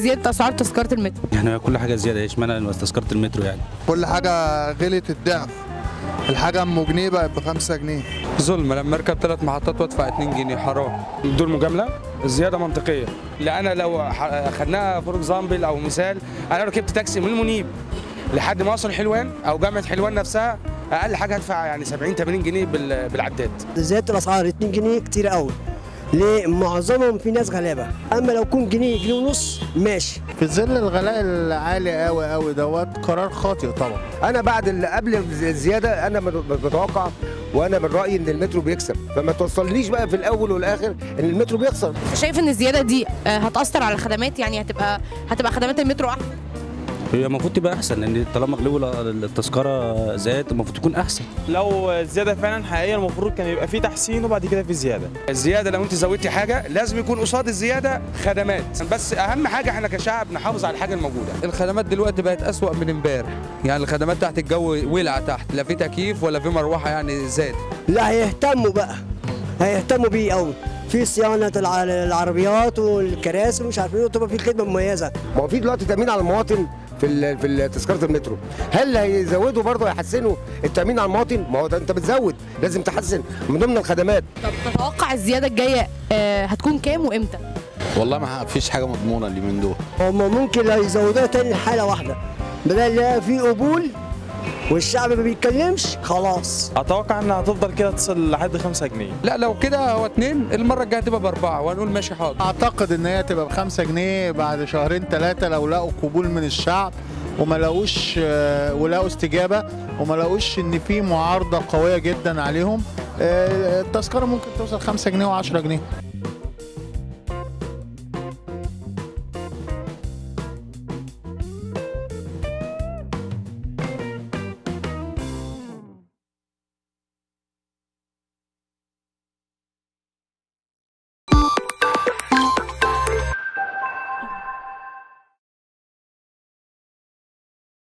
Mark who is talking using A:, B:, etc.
A: زياده اسعار تذكره المترو
B: يعني كل حاجه زياده ايش معنى تذكره المترو يعني
C: كل حاجة غلت الضعف الحاجة أم جنيه بقت بخمسة جنيه
D: ظلم لما اركب ثلاث محطات وادفع 2 جنيه حرام
E: بدون مجامله الزياده منطقيه لان انا لو ح- خدناها فور اكزامبل او مثال انا ركبت تاكسي من المنيب لحد ما اوصل حلوان او جامعه حلوان نفسها اقل حاجه هدفع يعني 70 80 جنيه بال- بالعداد
F: زياده الاسعار 2 جنيه كتير قوي ليه معظمهم في ناس غلابه اما لو كون جنيه جنيه ونص ماشي
C: في ظل الغلاء العالي قوي قوي دوت قرار خاطئ طبعا
G: انا بعد اللي قبل الزياده انا مت- متوقع وانا من رايي ان المترو بيكسب فما توصلنيش بقى في الاول والاخر ان المترو بيخسر
A: شايف ان الزياده دي آه، هتاثر على الخدمات يعني هتبقى هتبقى خدمات المترو احسن
B: هي المفروض تبقى احسن لان طالما غلو التذكره زاد المفروض تكون احسن
H: لو الزياده فعلا حقيقيه المفروض كان يبقى فيه تحسين وبعد كده في زياده
E: الزياده لو انت زودتي حاجه لازم يكون قصاد الزياده خدمات بس اهم حاجه احنا كشعب نحافظ على الحاجه الموجوده
D: الخدمات دلوقتي بقت اسوأ من امبارح يعني الخدمات تحت الجو ولع تحت لا في تكييف ولا في مروحه يعني زاد
F: لا هيهتموا بقى هيهتموا بيه قوي في صيانه الع- العربيات والكراسي ومش عارف ايه وتبقى في خدمه مميزه
G: ما هو في دلوقتي تامين على المواطن في ال- في تذكره المترو هل هيزودوا برضه يحسنوا التامين على المواطن ما هو ده انت بتزود لازم تحسن من ضمن الخدمات
A: طب تتوقع الزياده الجايه آه، هتكون كام وامتى
I: والله ما فيش حاجه مضمونه اليومين دول
F: هم ممكن لو يزودوها تاني حاله واحده بدل لا في قبول والشعب ما بيتكلمش خلاص
H: اتوقع انها هتفضل كده تصل لحد 5 جنيه
D: لا لو كده هو اتنين المره الجايه هتبقى باربعه وهنقول ماشي حاضر
C: أعتقد إن هي تبقى بخمسة جنيه بعد شهرين ثلاثة لو لقوا قبول من الشعب وما لقوش آه، ولقوا استجابة وما لقوش إن في معارضة قوية جدا عليهم آه، التذكرة ممكن توصل خمسة جنيه وعشرة جنيه